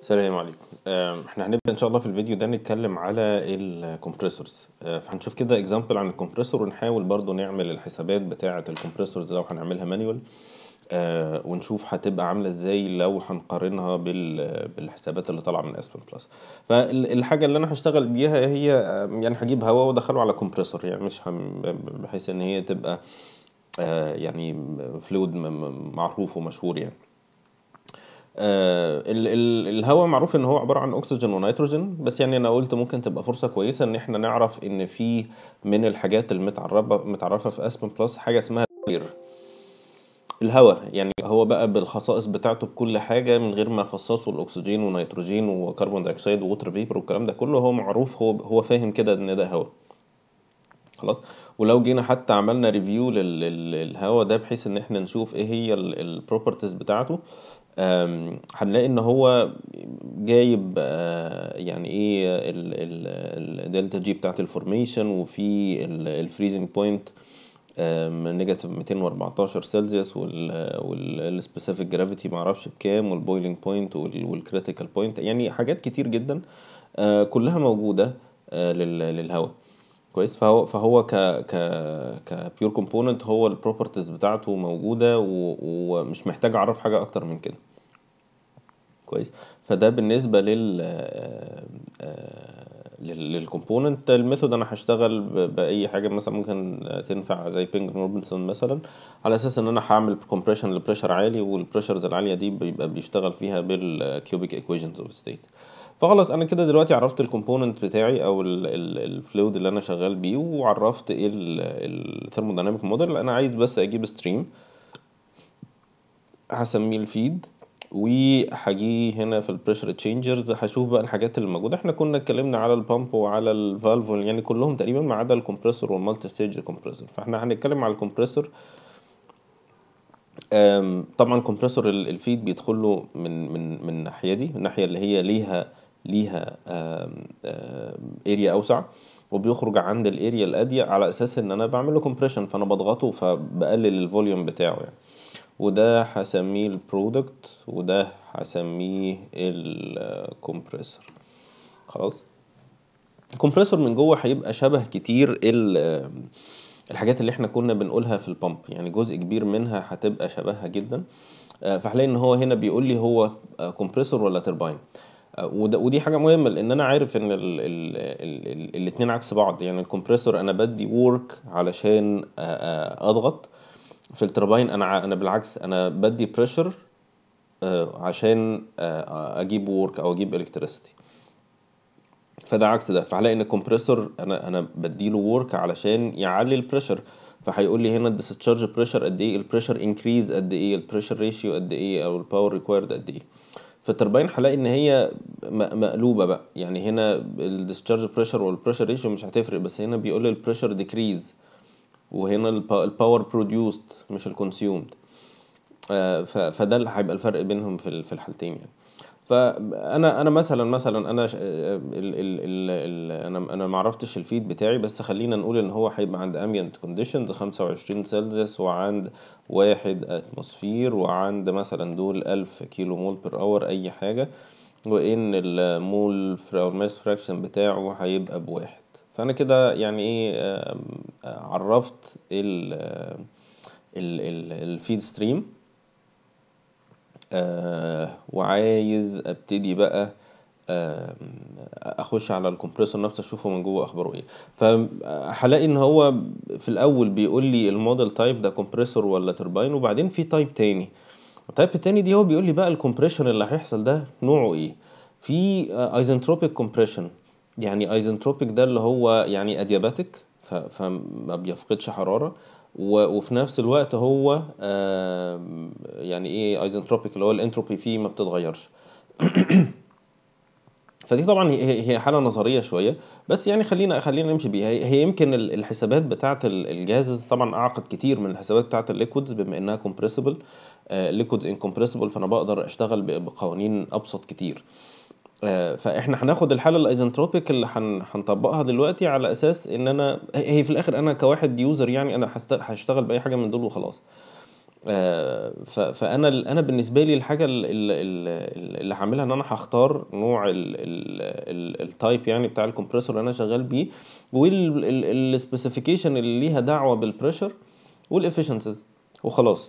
السلام عليكم آم، احنا هنبدأ ان شاء الله في الفيديو ده نتكلم على الكمبريسورز فهنشوف كده اكزامبل عن الكمبريسور ونحاول برضو نعمل الحسابات بتاعة الكمبريسورز لو هنعملها مانيوال ونشوف هتبقى عاملة ازاي لو هنقارنها بال- بالحسابات اللي طالعة من اسبن بلس فالحاجة اللي انا هشتغل بيها هي آم، يعني هجيب هواء وادخله على كمبريسور يعني مش هم بحيث ان هي تبقى آه، يعني فلويد معروف ومشهور يعني آه، ال- ال- الهواء معروف ان هو عباره عن اكسجين ونيتروجين بس يعني انا قلت ممكن تبقى فرصه كويسه ان احنا نعرف ان في من الحاجات المتعرفه متعرفه في اسبن بلس حاجه اسمها اير الهواء يعني هو بقى بالخصائص بتاعته بكل حاجه من غير ما افصصه الاكسجين ونيتروجين وكربون دايوكسيد ووتر فيبر والكلام ده كله هو معروف هو هو فاهم كده ان ده هواء خلاص ولو جينا حتى عملنا ريفيو للهواء ده بحيث ان احنا نشوف ايه هي البروبرتيز بتاعته آم، هنلاقي ان هو جايب آه، يعني ايه الدلتا جي بتاعت الفورميشن وفي الفريزنج بوينت نيجاتيف 214 سلسيوس والسبيسيفيك جرافيتي معرفش بكام والبويلينج بوينت والكريتيكال بوينت يعني حاجات كتير جدا آه، كلها موجودة آه، لل- للهواء كويس فهو فهو ك ك كبيور كومبوننت هو البروبرتيز بتاعته موجودة و- ومش محتاج اعرف حاجة اكتر من كده كويس فده بالنسبة لل للكومبوننت الميثود انا هشتغل ب- باي حاجه مثلا ممكن تنفع زي بينج روبنسون مثلا على اساس ان انا هعمل كومبريشن لبريشر عالي والبريشرز العاليه دي بيبقى بيشتغل فيها بالكيوبيك ايكويشنز اوف ستيت فخلاص انا كده دلوقتي عرفت الكومبوننت بتاعي او الفلويد اللي انا شغال بيه وعرفت ايه الثيرمودايناميك موديل انا عايز بس اجيب ستريم هسميه الفيد وهجي هنا في البريشر تشينجرز هشوف بقى الحاجات اللي موجوده احنا كنا اتكلمنا على البامب وعلى الفالف يعني كلهم تقريبا ما عدا الكمبريسور والمالتي ستيج كومبريسور فاحنا هنتكلم على الكمبريسور أم، طبعا كومبريسور ال- الفيد بيدخل له من من من الناحيه دي الناحيه اللي هي ليها ليها اريا اوسع وبيخرج عند الاريا الأضيق على اساس ان انا بعمل له كومبريشن فانا بضغطه فبقلل الفوليوم بتاعه يعني وده هسميه البرودكت وده هسميه الكمبريسور خلاص الكمبريسور من جوه هيبقى شبه كتير ال- الحاجات اللي احنا كنا بنقولها في البامب يعني جزء كبير منها هتبقى شبهها جدا آه، فهلاقي ان هو هنا بيقول لي هو كومبريسور ولا ترباين آه، وده ودي حاجه مهمه لان انا عارف ان ال ال ال ال الاتنين عكس بعض يعني الكمبريسور انا بدي وورك علشان آه، آه، اضغط في الترباين انا ع- انا بالعكس انا بدي بريشر عشان آه، اجيب وورك او اجيب الكتريسيتي فده عكس ده فهلاقي ان الكمبريسور انا انا بديله وورك علشان يعلي البريشر فهيقول لي هنا الديسشارج بريشر قد ايه البريشر انكريز قد ايه البريشر ريشيو قد ايه او الباور ريكوايرد قد ايه فالتربين هلاقي ان هي م- مقلوبه بقى يعني هنا الديسشارج بريشر والبريشر ريشيو مش هتفرق بس هنا بيقول لي البريشر ديكريز وهنا الباور بروديوسد مش الكونسيومد فده اللي هيبقى الفرق بينهم في ال- في الحالتين يعني فانا انا مثلا مثلا انا ش- ال ال ال ال انا انا ما عرفتش الفيد بتاعي بس خلينا نقول ان هو هيبقى عند ambient conditions 25 سلسيوس وعند واحد اتموسفير وعند مثلا دول 1000 كيلو مول بر اور اي حاجه وان المول او الماس فراكشن بتاعه هيبقى بواحد فانا كده يعني ايه آم، آه، عرفت ال ال ال الفيد ستريم آه وعايز ابتدي بقى آه اخش على الكمبريسور نفسه اشوفه من جوه اخباره ايه فهلاقي ان هو في الاول بيقول لي الموديل تايب ده كومبريسور ولا تربين وبعدين في تايب تاني التايب التاني دي هو بيقول لي بقى الكمبريشن اللي هيحصل ده نوعه ايه في ايزنتروبيك كومبريشن يعني ايزنتروبيك ده اللي هو يعني ادياباتيك فما بيفقدش حرارة و- وفي نفس الوقت هو آم، يعني ايه ايزنتروبيك اللي هو الانتروبي فيه ما بتتغيرش فدي طبعا هي هي حاله نظريه شويه بس يعني خلينا خلينا نمشي بيها هي هي يمكن ال- الحسابات بتاعه الجازز طبعا اعقد كتير من الحسابات بتاعه الليكويدز بما انها كومبريسبل ليكويدز انكمبريسبل فانا بقدر اشتغل ب- بقوانين ابسط كتير آه، فاحنا هناخد الحاله الايزنتروبيك اللي هن- هنطبقها دلوقتي على اساس ان انا هي هي في الاخر انا كواحد يوزر يعني انا هست- هشتغل باي حاجه من دول وخلاص آه، ف- فانا ال- انا بالنسبه لي الحاجه ال- ال- ال- اللي هعملها ان انا هختار نوع التايب يعني بتاع الكمبريسور اللي انا شغال بيه والسبيسيفيكيشن اللي ليها دعوه بالبريشر والافشنسيز وخلاص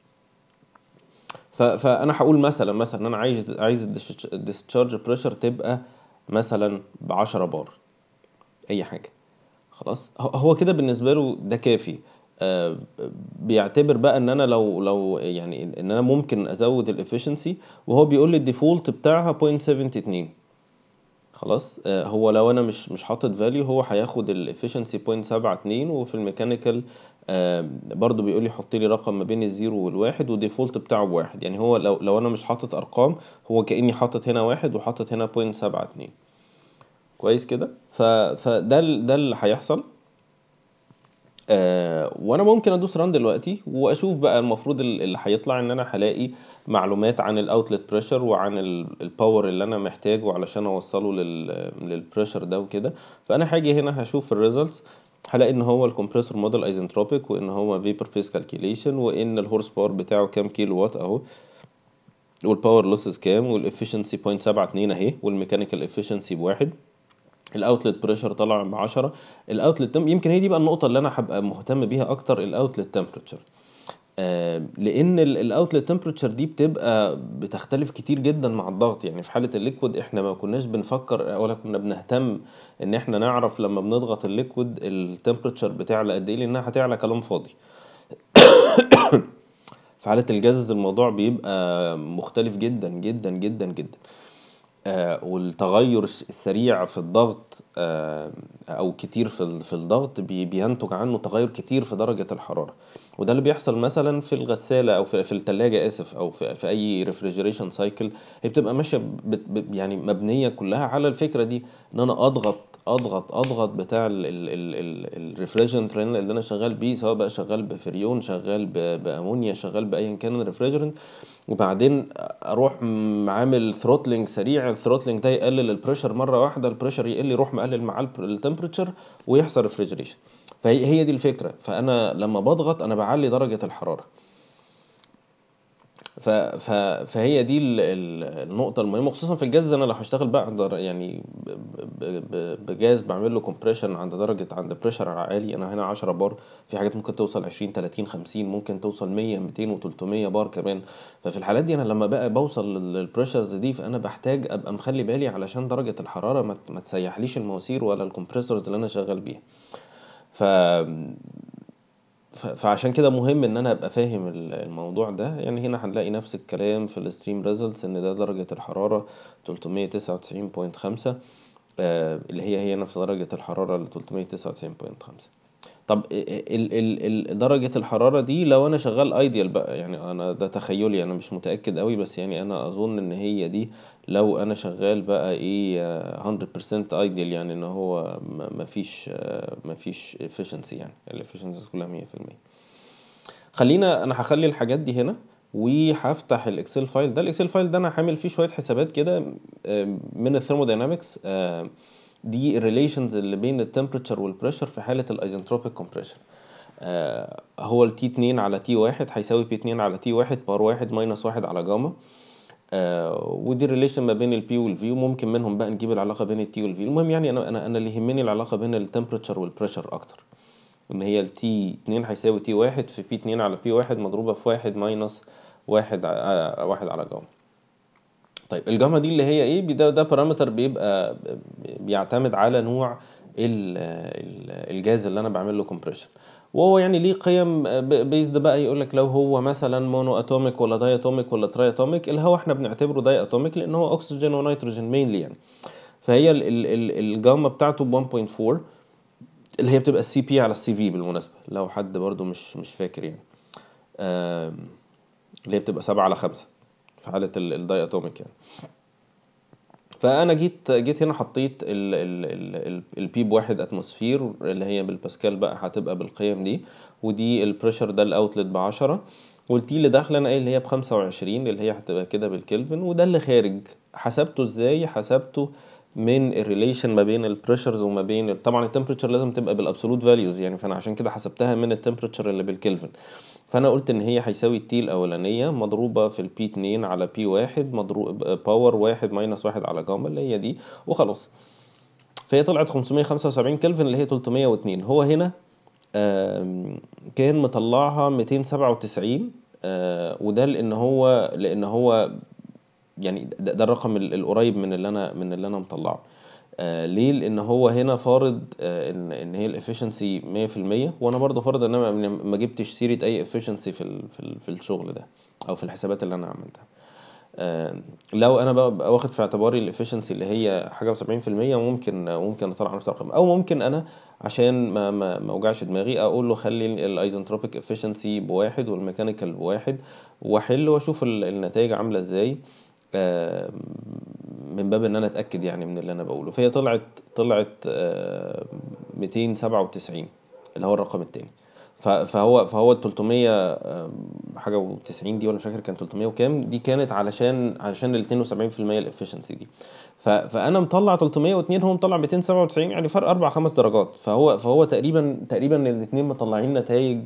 ف- فانا هقول مثلا مثلا ان انا عايز عايز الديسشارج بريشر تبقى مثلا ب 10 بار اي حاجه خلاص هو هو كده بالنسبه له ده كافي آه، بيعتبر بقى ان انا لو لو يعني ان انا ممكن ازود الافشنسي وهو بيقول لي الديفولت بتاعها 0.72 خلاص آه، هو لو انا مش مش حاطط فاليو هو هياخد الافشنسي 0.72 وفي الميكانيكال آه، برضو بيقول لي حط لي رقم ما بين الزيرو والواحد والديفولت بتاعه بواحد يعني هو لو لو انا مش حاطط ارقام هو كاني حاطط هنا واحد وحاطط هنا 0.72 كويس كده ف فده ال- ده اللي هيحصل آه وانا ممكن ادوس ران دلوقتي واشوف بقى المفروض ال- اللي هيطلع ان انا هلاقي معلومات عن الاوتلت بريشر وعن الباور اللي انا محتاجه علشان اوصله لل للبريشر ده وكده فانا هاجي هنا هشوف الريزلتس هلاقي ان هو الكمبريسور موديل ايزنتروبيك وان هو فيبر فيس كالكيليشن وان الهورس باور بتاعه كام كيلو وات اهو والباور لوسز كام والافشنسي 0.72 اهي والميكانيكال افشنسي بواحد الاوتلت بريشر طلع ب 10 الاوتلت يمكن هي دي بقى النقطه اللي انا هبقى مهتم بيها اكتر الاوتلت تمبريتشر آه لان الاوتلت تمبريتشر دي بتبقى بتختلف كتير جدا مع الضغط يعني في حاله الليكويد احنا ما كناش بنفكر ولا كنا بنهتم ان احنا نعرف لما بنضغط الليكويد التمبريتشر بتعلى قد ايه لانها هتعلى كلام فاضي في حاله الجاز الموضوع بيبقى مختلف جدا جدا جدا جدا آه، والتغير الس- السريع في الضغط آه، او كتير في ال- في الضغط بي- بينتج عنه تغير كتير في درجة الحرارة وده اللي بيحصل مثلا في الغسالة او في في الثلاجة اسف او في في اي ريفريجريشن سايكل هي بتبقى ماشية بت- ب- يعني مبنية كلها على الفكرة دي ان انا اضغط اضغط اضغط بتاع الريفريجرنت اللي انا شغال بيه سواء بقى شغال بفريون شغال ب- بامونيا شغال بايا كان الريفريجرنت وبعدين اروح م- عامل ثروتلينج سريع الثروتلينج ده يقلل البريشر مره واحده البريشر يقل يروح مقلل معاه التمبريتشر ويحصل ريفريجريشن فهي هي دي الفكره فانا لما بضغط انا بعلي درجه الحراره ف... ف... فهي دي ال... ال- النقطة المهمة خصوصا في الجاز أنا لو هشتغل بقى عند يعني ب... ب... ب... بجاز بعمل له كومبريشن عند درجة عند بريشر عالي أنا هنا 10 بار في حاجات ممكن توصل 20 30 50 ممكن توصل 100 200 و300 بار كمان ففي الحالات دي أنا لما بقى بوصل للبريشرز دي فأنا بحتاج أبقى مخلي بالي علشان درجة الحرارة ما, ت- ما تسيحليش المواسير ولا الكمبريسورز اللي أنا شغال بيها ف ف- فعشان كده مهم ان انا ابقى فاهم ال- الموضوع ده يعني هنا هنلاقي نفس الكلام في الستريم ريزلتس ان ده درجة الحرارة 399.5 آه، اللي هي هي نفس درجة الحرارة ال 399.5 طب ال ال ال درجة الحرارة دي لو انا شغال ايديال بقى يعني انا ده تخيلي انا مش متأكد قوي بس يعني انا اظن ان هي دي لو انا شغال بقى ايه آه، 100% ايديال يعني ان هو ما- مفيش آه، مفيش efficiency يعني الافشنسي كلها 100% خلينا انا هخلي الحاجات دي هنا وهفتح الاكسل فايل ده الاكسل فايل ده انا هعمل فيه شويه حسابات كده آم، من الثيرموداينامكس آم، دي الريليشنز اللي بين التمبريتشر والبريشر في حاله الايزنتروبيك كومبريشن هو التي 2 على تي 1 هيساوي بي 2 على تي 1 بار 1 ماينس 1 على جاما آه ودي الريليشن ما بين البي والفي وممكن منهم بقى نجيب العلاقه بين التي والفي المهم يعني انا انا انا اللي يهمني العلاقه بين التمبريتشر والبريشر اكتر ان هي ال T 2 هيساوي T 1 في P 2 على P 1 مضروبة في 1 ماينس 1 ع- واحد على جاما طيب الجاما دي اللي هي ايه بي- ده ده بارامتر بيبقى بيعتمد على نوع ال- ال- الجاز اللي انا بعمل له كومبريشن وهو يعني ليه قيم بيزد بقى يقول لك لو هو مثلا مونو اتوميك ولا داي اتوميك ولا تراي اتوميك الهواء احنا بنعتبره داي اتوميك لان هو اكسجين ونيتروجين مينلي يعني فهي ال- ال- ال- الجاما بتاعته ب 1.4 اللي هي بتبقى السي بي على السي في بالمناسبة لو حد برضو مش مش فاكر يعني آم، اللي هي بتبقى سبعة على خمسة في حالة ال- الداي اتوميك يعني فانا جيت جيت هنا حطيت ال ال ال ال البي بواحد اتموسفير اللي هي بالباسكال بقى هتبقى بالقيم دي ودي البريشر ده الاوتلت ب 10 والتي اللي داخله انا قايل اللي هي ب 25 اللي هي هتبقى كده بالكلفن وده اللي خارج حسبته ازاي حسبته من الريليشن ما بين البريشرز وما بين ال- طبعا التمبريتشر لازم تبقى بالابسولوت فاليوز يعني فانا عشان كده حسبتها من التمبريتشر اللي بالكلفن فانا قلت ان هي هيساوي التي الاولانيه مضروبه في البي 2 على بي 1 مضروب باور 1 ماينس 1 على جاما اللي هي دي وخلاص فهي طلعت 575 كلفن اللي هي 302 هو هنا آم، كان مطلعها 297 آه، وده لان هو لان هو يعني ده, ده الرقم ال- القريب من اللي انا من اللي انا مطلعه آه ليه لان هو هنا فارض آه ان ان هي الافشنسي 100% وانا برضه فارض ان انا ما- ما جبتش سيره اي افشنسي في ال في, ال في الشغل ده او في الحسابات اللي انا عملتها آه، لو انا بقى بقى واخد في اعتباري الافشنسي اللي هي حاجه و70% ممكن ممكن اطلع نفس الرقم او ممكن انا عشان ما ما ما اوجعش دماغي اقول له خلي الايزنتروبيك افشنسي بواحد والميكانيكال بواحد واحل واشوف ال- النتائج عامله ازاي آه، من باب ان انا اتاكد يعني من اللي انا بقوله فهي طلعت طلعت آه، 297 اللي هو الرقم التاني ف- فهو فهو ال 300 آم، حاجه و90 دي ولا مش فاكر كان 300 وكام دي كانت علشان علشان ال 72% الافشنسي دي ف- فانا مطلع 302 هو مطلع 297 يعني فرق اربع خمس درجات فهو فهو تقريبا تقريبا الاثنين مطلعين نتائج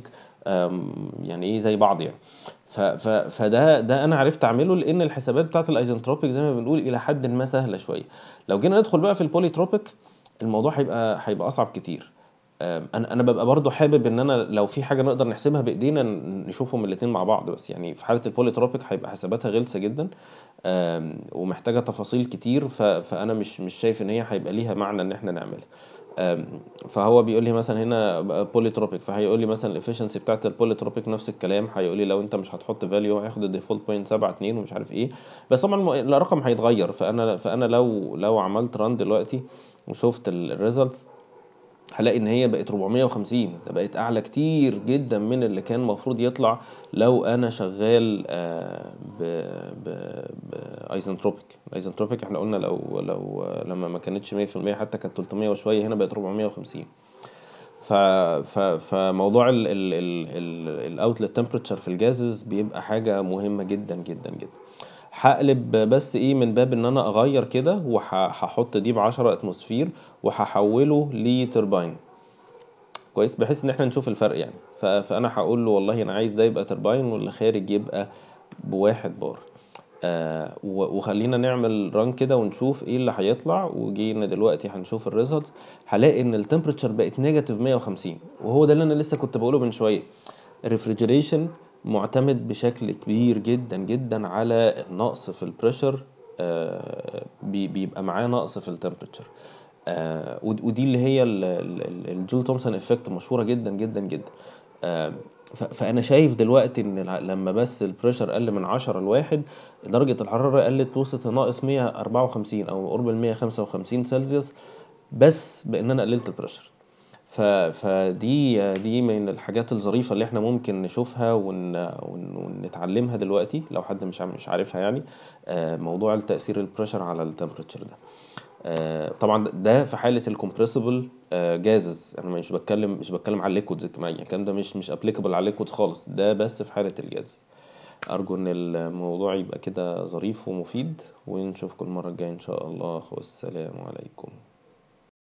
يعني ايه زي بعض يعني ف ف فده ده انا عرفت اعمله لان الحسابات بتاعت الايزنتروبيك زي ما بنقول الى حد ما سهله شويه لو جينا ندخل بقى في البوليتروبيك الموضوع هيبقى هيبقى اصعب كتير آم، انا انا ببقى برضو حابب ان انا لو في حاجه نقدر نحسبها بايدينا ن- نشوفهم الاثنين مع بعض بس يعني في حاله البوليتروبيك هيبقى حساباتها غلسه جدا آم، ومحتاجه تفاصيل كتير ف- فانا مش مش شايف ان هي هيبقى ليها معنى ان احنا نعملها آم، فهو بيقول لي مثلا هنا بوليتروبيك فهيقول لي مثلا الافشنسي بتاعت البوليتروبيك نفس الكلام هيقول لي لو انت مش هتحط فاليو هياخد الديفولت بوينت 7 2 ومش عارف ايه بس طبعا الم- الرقم هيتغير فانا فانا لو لو عملت ران دلوقتي وشفت الريزلتس هلاقي ان هي بقت 450 ده بقت اعلى كتير جدا من اللي كان المفروض يطلع لو انا شغال آه، ب ب بايزنتروبيك الايزنتروبيك احنا قلنا لو لو لما ما كانتش 100% حتى كانت 300 وشويه هنا بقت 450 ف ف فموضوع ال ال ال الاوتلت تمبريتشر في الجازز بيبقى حاجه مهمه جدا جدا جدا هقلب بس ايه من باب ان انا اغير كده وهحط دي ب 10 اتموسفير وهحوله لتربين كويس بحيث ان احنا نشوف الفرق يعني ف- فانا هقول له والله انا عايز ده يبقى تربين واللي خارج يبقى بواحد بار آه و- وخلينا نعمل ران كده ونشوف ايه اللي هيطلع وجينا دلوقتي هنشوف الريزلت هلاقي ان التمبريتشر بقت نيجاتيف 150 وهو ده اللي انا لسه كنت بقوله من شويه الريفريجريشن معتمد بشكل كبير جدا جدا على النقص في البريشر آه بي- بيبقى معاه نقص في التمبريتشر آه ود- ودي اللي هي ال- ال- ال- الجول تومسون افكت مشهوره جدا جدا جدا آه ف- فانا شايف دلوقتي ان الع- لما بس البريشر قل من 10 لواحد درجه الحراره قلت وصلت لناقص 154 او قرب ال 155 سلسيوس بس بان انا قللت البريشر ف... فدي دي من الحاجات الظريفة اللي احنا ممكن نشوفها ون... ون... ونتعلمها دلوقتي لو حد مش عم- مش عارفها يعني آه، موضوع التأثير البريشر على التمبريتشر ده آه، طبعا ده في حالة الكومبريسبل جازز انا مش بتكلم مش بتكلم على الليكويدز كمان يعني الكلام ده مش مش ابليكابل على الليكويدز خالص ده بس في حالة الجاز ارجو ان الموضوع يبقى كده ظريف ومفيد ونشوفكم المرة الجاية ان شاء الله والسلام عليكم